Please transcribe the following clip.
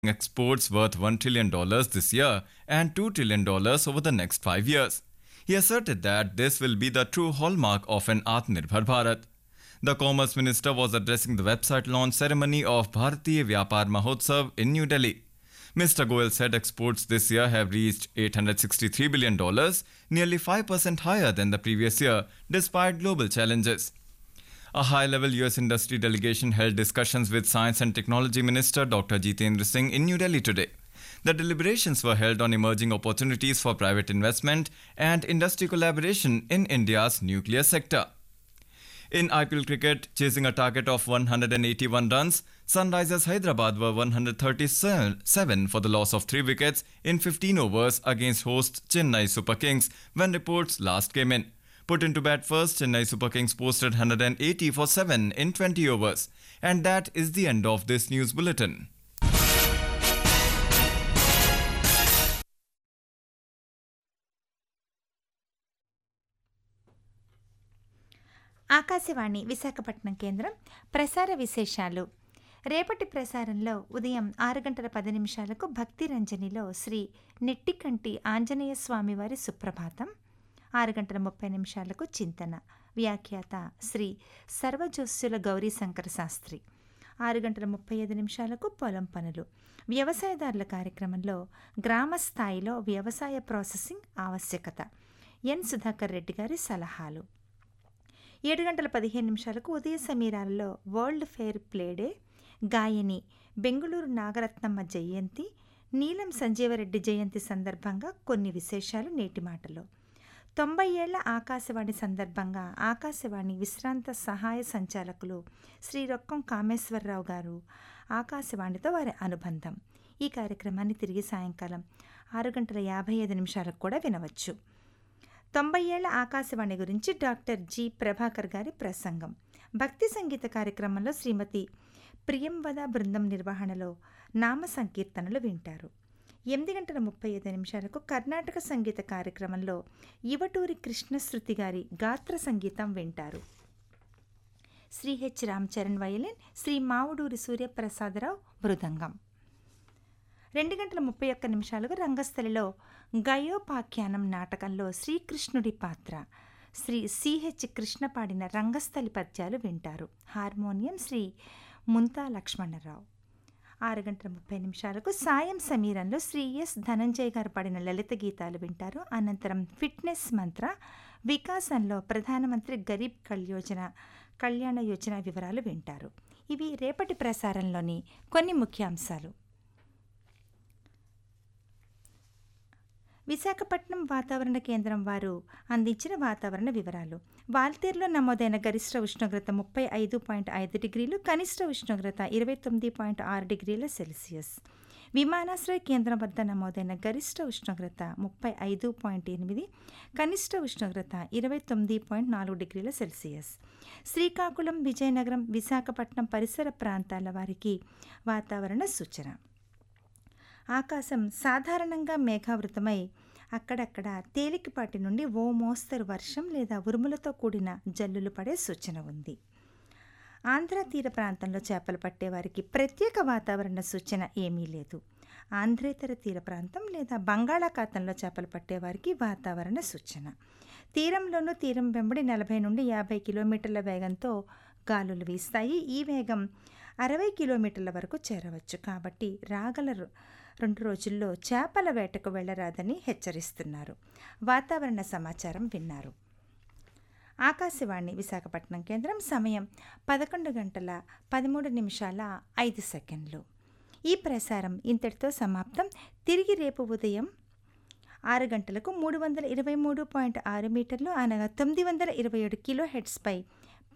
exports worth $1 trillion this year and $2 trillion over the next five years. He asserted that this will be the true hallmark of an Atmanirbhar Bharat. The Commerce Minister was addressing the website launch ceremony of Bharatiya Vyapar Mahotsav in New Delhi. Mr. Goel said exports this year have reached $863 billion, nearly 5% higher than the previous year, despite global challenges. A high level US industry delegation held discussions with Science and Technology Minister Dr. Jitendra Singh in New Delhi today. The deliberations were held on emerging opportunities for private investment and industry collaboration in India's nuclear sector. In IPL cricket, chasing a target of 181 runs, Sunrisers Hyderabad were 137 for the loss of 3 wickets in 15 overs against host Chennai Super Kings when reports last came in. Put into bat first, Chennai Super Kings posted 180 for 7 in 20 overs. And that is the end of this news bulletin. Akashvani Visakhapatnam కేంద్రం ప్రసార విశేషాలు రేపటి ప్రసారంలో ఉదయం ఆరు గంటల పది నిమిషాలకు భక్తి రంజనిలో శ్రీ నెట్టికంటి ఆంజనేయ స్వామి వారి సుప్రభాతం ఆరు గంటల ముప్పై నిమిషాలకు చింతన వ్యాఖ్యాత శ్రీ సర్వజోస్యుల గౌరీశంకర శాస్త్రి ఆరు గంటల ముప్పై ఐదు నిమిషాలకు పొలం పనులు వ్యవసాయదారుల కార్యక్రమంలో గ్రామ స్థాయిలో వ్యవసాయ ప్రాసెసింగ్ ఆవశ్యకత ఎన్ సుధాకర్ రెడ్డి గారి సలహాలు ఏడు గంటల పదిహేను నిమిషాలకు ఉదయ సమీరాలలో వరల్డ్ ఫెయిర్ ప్లేడే గాయని బెంగుళూరు నాగరత్నమ్మ జయంతి నీలం సంజీవరెడ్డి జయంతి సందర్భంగా కొన్ని విశేషాలు నేటి మాటలో తొంభై ఏళ్ల ఆకాశవాణి సందర్భంగా ఆకాశవాణి విశ్రాంత సహాయ సంచాలకులు శ్రీ రొక్కం కామేశ్వరరావు గారు ఆకాశవాణితో వారి అనుబంధం ఈ కార్యక్రమాన్ని తిరిగి సాయంకాలం ఆరు గంటల యాభై ఐదు నిమిషాలకు కూడా వినవచ్చు తొంభై ఏళ్ల ఆకాశవాణి గురించి డాక్టర్ జి ప్రభాకర్ గారి ప్రసంగం భక్తి సంగీత కార్యక్రమంలో శ్రీమతి ప్రియంవద బృందం నిర్వహణలో నామ సంకీర్తనలు వింటారు ఎనిమిది గంటల ముప్పై ఐదు నిమిషాలకు కర్ణాటక సంగీత కార్యక్రమంలో ఇవటూరి కృష్ణశృతి గారి గాత్ర సంగీతం వింటారు శ్రీ హెచ్ రామ్ చరణ్ వయలిన్ శ్రీ మావుడూరి సూర్యప్రసాదరావు మృదంగం రెండు గంటల ముప్పై ఒక్క నిమిషాలకు రంగస్థలిలో గయోపాఖ్యానం నాటకంలో శ్రీకృష్ణుడి పాత్ర శ్రీ సిహెచ్ కృష్ణ పాడిన రంగస్థలి పద్యాలు వింటారు హార్మోనియం శ్రీ ముంతా లక్ష్మణరావు ఆరు గంటల ముప్పై నిమిషాలకు సాయం సమీరంలో శ్రీ ఎస్ ధనంజయ్ గారు పాడిన లలిత గీతాలు వింటారు అనంతరం ఫిట్నెస్ మంత్ర వికాసంలో ప్రధానమంత్రి గరీబ్ కళ్యోజన కళ్యాణ యోజన వివరాలు వింటారు ఇవి రేపటి ప్రసారంలోని కొన్ని ముఖ్యాంశాలు విశాఖపట్నం వాతావరణ కేంద్రం వారు అందించిన వాతావరణ వివరాలు వాల్తేరులో నమోదైన గరిష్ట ఉష్ణోగ్రత ముప్పై ఐదు పాయింట్ ఐదు డిగ్రీలు కనిష్ట ఉష్ణోగ్రత ఇరవై తొమ్మిది పాయింట్ ఆరు డిగ్రీల సెల్సియస్ విమానాశ్రయ కేంద్రం వద్ద నమోదైన గరిష్ట ఉష్ణోగ్రత ముప్పై ఐదు పాయింట్ ఎనిమిది కనిష్ట ఉష్ణోగ్రత ఇరవై తొమ్మిది పాయింట్ నాలుగు డిగ్రీల సెల్సియస్ శ్రీకాకుళం విజయనగరం విశాఖపట్నం పరిసర ప్రాంతాల వారికి వాతావరణ సూచన ఆకాశం సాధారణంగా మేఘావృతమై అక్కడక్కడ తేలికపాటి నుండి ఓ మోస్తరు వర్షం లేదా ఉరుములతో కూడిన జల్లులు పడే సూచన ఉంది ఆంధ్ర తీర ప్రాంతంలో చేపలు పట్టేవారికి ప్రత్యేక వాతావరణ సూచన ఏమీ లేదు ఆంధ్రేతర తీర ప్రాంతం లేదా బంగాళాఖాతంలో చేపలు పట్టేవారికి వాతావరణ సూచన తీరంలోనూ తీరం వెంబడి నలభై నుండి యాభై కిలోమీటర్ల వేగంతో గాలులు వీస్తాయి ఈ వేగం అరవై కిలోమీటర్ల వరకు చేరవచ్చు కాబట్టి రాగల రెండు రోజుల్లో చేపల వేటకు వెళ్ళరాదని హెచ్చరిస్తున్నారు వాతావరణ సమాచారం విన్నారు ఆకాశవాణి విశాఖపట్నం కేంద్రం సమయం పదకొండు గంటల పదమూడు నిమిషాల ఐదు సెకండ్లు ఈ ప్రసారం ఇంతటితో సమాప్తం తిరిగి రేపు ఉదయం ఆరు గంటలకు మూడు వందల ఇరవై మూడు పాయింట్ ఆరు మీటర్లు అనగా తొమ్మిది వందల ఇరవై ఏడు కిలో హెడ్స్పై